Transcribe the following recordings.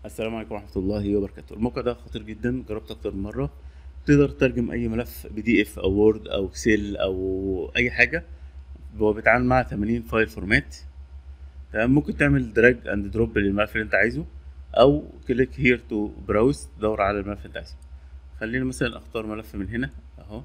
السلام عليكم ورحمة الله وبركاته الموقع ده خطير جدا جربت أكتر من مرة تقدر تترجم أي ملف بي دي إف أو وورد أو إكسل أو أي حاجة هو بيتعامل مع 80 فايل فورمات تمام ممكن تعمل دراج اند دروب للملف اللي أنت عايزه أو كليك هير تو براوز دور على الملف اللي أنت عايزه خلينا مثلا أختار ملف من هنا أهو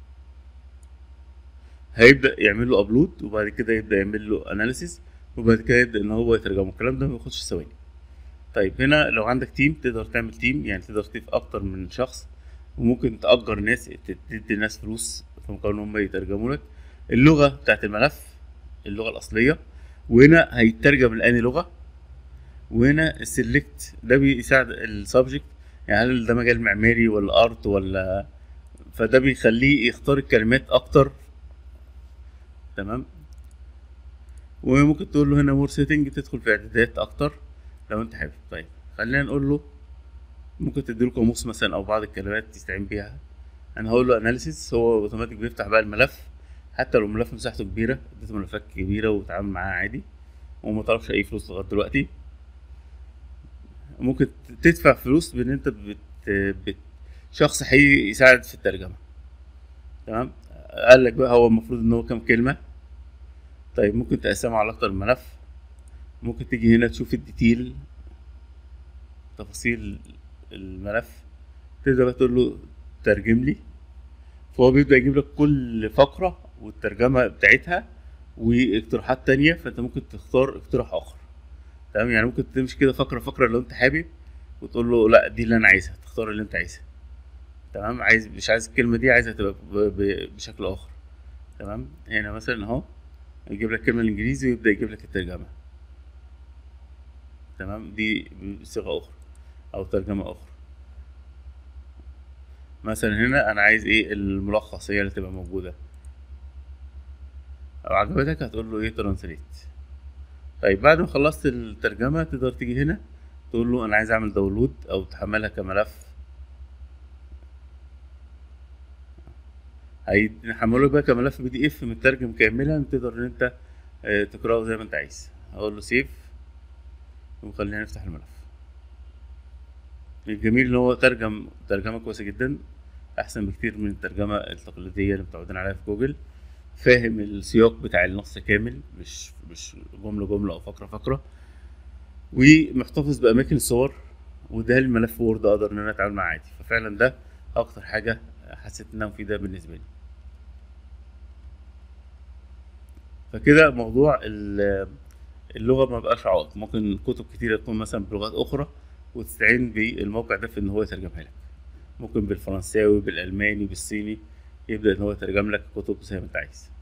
هيبدأ يعمل له أبلود وبعد كده يبدأ يعمل له أناليسيس وبعد كده يبدأ إن هو يترجمه الكلام ده ما بياخدش ثواني طيب هنا لو عندك تيم تقدر تعمل تيم يعني تقدر تضيف اكتر من شخص وممكن تأجر ناس تدي ناس فلوس في مقابل ان هم يترجموا لك اللغة بتاعت الملف اللغة الأصلية وهنا هيترجم لأني لغة وهنا السلكت ده بيساعد السبجكت يعني هل ده مجال معماري ولا ارت ولا فده بيخليه يختار الكلمات اكتر تمام وممكن تقول له هنا مور سيتنج تدخل في اعدادات اكتر لو انت حابب طيب خلينا نقول له ممكن تديله قاموس مثلا او بعض الكلمات يستعين بيها انا هقول له اناليسيس هو اوتوماتيك بيفتح بقى الملف حتى لو الملف مساحته كبيره اديته ملفات كبيره وتعامل معاها عادي وما طلبش اي فلوس لغايه دلوقتي ممكن تدفع فلوس بان انت بت... بت... شخص حقيقي يساعد في الترجمه تمام قال لك بقى هو المفروض ان هو كام كلمه طيب ممكن تقسمها على اكتر من ملف ممكن تيجي هنا تشوف الديتيل تفاصيل الملف تبدأ بقى تقول له ترجم لي فهو بيبدأ يجيب لك كل فقرة والترجمة بتاعتها واقتراحات تانية فانت ممكن تختار اقتراح اخر تمام يعني ممكن تمشي كده فقرة فقرة لو انت حابب وتقول له لا دي اللي انا عايزها تختار اللي انت عايزها تمام عايز مش عايز الكلمة دي عايزها تبقى بشكل اخر تمام هنا مثلا اهو يجيب لك الكلمة الانجليزي ويبدأ يجيب لك الترجمة تمام دي بصيغة أخرى أو ترجمة أخرى مثلا هنا أنا عايز إيه الملخص هي اللي تبقى موجودة لو عجبتك هتقول له إيه ترانسليت طيب بعد ما خلصت الترجمة تقدر تيجي هنا تقول له أنا عايز أعمل داونلود أو تحملها كملف هيحمله بقى كملف بي دي اف مترجم كاملا تقدر ان انت تقراه زي ما انت عايز اقول له سيف وخلينا نفتح الملف الجميل ان هو ترجم ترجمه كويسه جدا احسن بكتير من الترجمه التقليديه اللي متعودين عليها في جوجل فاهم السياق بتاع النص كامل مش مش جمله جمله او فقره فقره ومحتفظ باماكن الصور وده الملف وورد اقدر ان انا اتعامل معاه عادي ففعلا ده اكتر حاجه حسيت انها مفيده بالنسبه لي فكده موضوع اللغه ما بقاش عائق ممكن كتب كتيره تكون مثلا بلغات اخرى وتستعين بالموقع ده في ان هو يترجمها لك ممكن بالفرنساوي بالالماني بالصيني يبدا ان هو يترجم لك كتب زي ما انت عايز